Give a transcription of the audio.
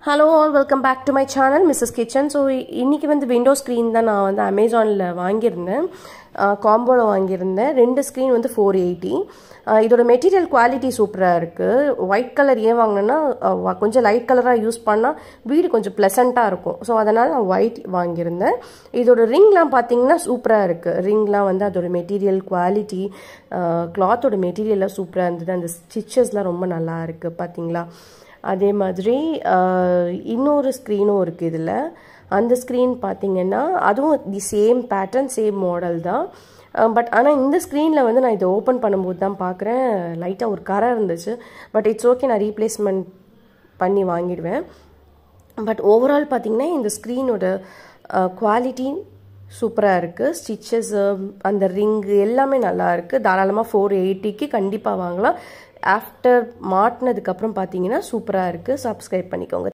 hello all welcome back to my channel Mrs kitchen so இன்றைக்கி வந்து window screen தான் நான் வந்து அமேசானில் வாங்கியிருந்தேன் காம்போவில் வாங்கியிருந்தேன் ரெண்டு ஸ்க்ரீன் வந்து ஃபோர் எயிட்டி இதோட மெட்டீரியல் குவாலிட்டி சூப்பராக இருக்குது ஒயிட் கலர் ஏன் வாங்கினேன்னா கொஞ்சம் லைட் கலராக யூஸ் பண்ணால் வீடு கொஞ்சம் ப்ளசண்ட்டாக இருக்கும் ஸோ அதனால் நான் ஒயிட் வாங்கியிருந்தேன் இதோட ரிங்லாம் பார்த்தீங்கன்னா சூப்பராக இருக்குது ரிங்லாம் வந்து அதோட மெட்டீரியல் குவாலிட்டி கிளாத்தோட மெட்டீரியல்லாம் சூப்பராக இருந்தது அந்த ஸ்டிச்சஸ்லாம் ரொம்ப நல்லா இருக்குது பார்த்தீங்களா அதே மாதிரி இன்னொரு ஸ்க்ரீனும் இருக்குது இதில் அந்த ஸ்க்ரீன் பார்த்தீங்கன்னா அதுவும் the same pattern same model தான் பட் ஆனால் இந்த ஸ்க்ரீனில் வந்து நான் இதை ஓப்பன் பண்ணும்போது தான் பார்க்குறேன் லைட்டாக ஒரு கரை இருந்துச்சு பட் இட்ஸ் ஓகே நான் ரீப்ளேஸ்மெண்ட் பண்ணி வாங்கிடுவேன் பட் ஓவரால் பார்த்திங்கன்னா இந்த ஸ்க்ரீனோட குவாலிட்டி சூப்பராக இருக்குது ஸ்டிச்சஸ்ஸு அந்த ரிங்கு எல்லாமே நல்லா இருக்குது தாராளமாக ஃபோர் எயிட்டிக்கு கண்டிப்பாக வாங்கலாம் ஆஃப்டர் மாட்டினதுக்கப்புறம் பார்த்தீங்கன்னா சூப்பராக இருக்குது சப்ஸ்கிரைப் பண்ணிக்கோங்க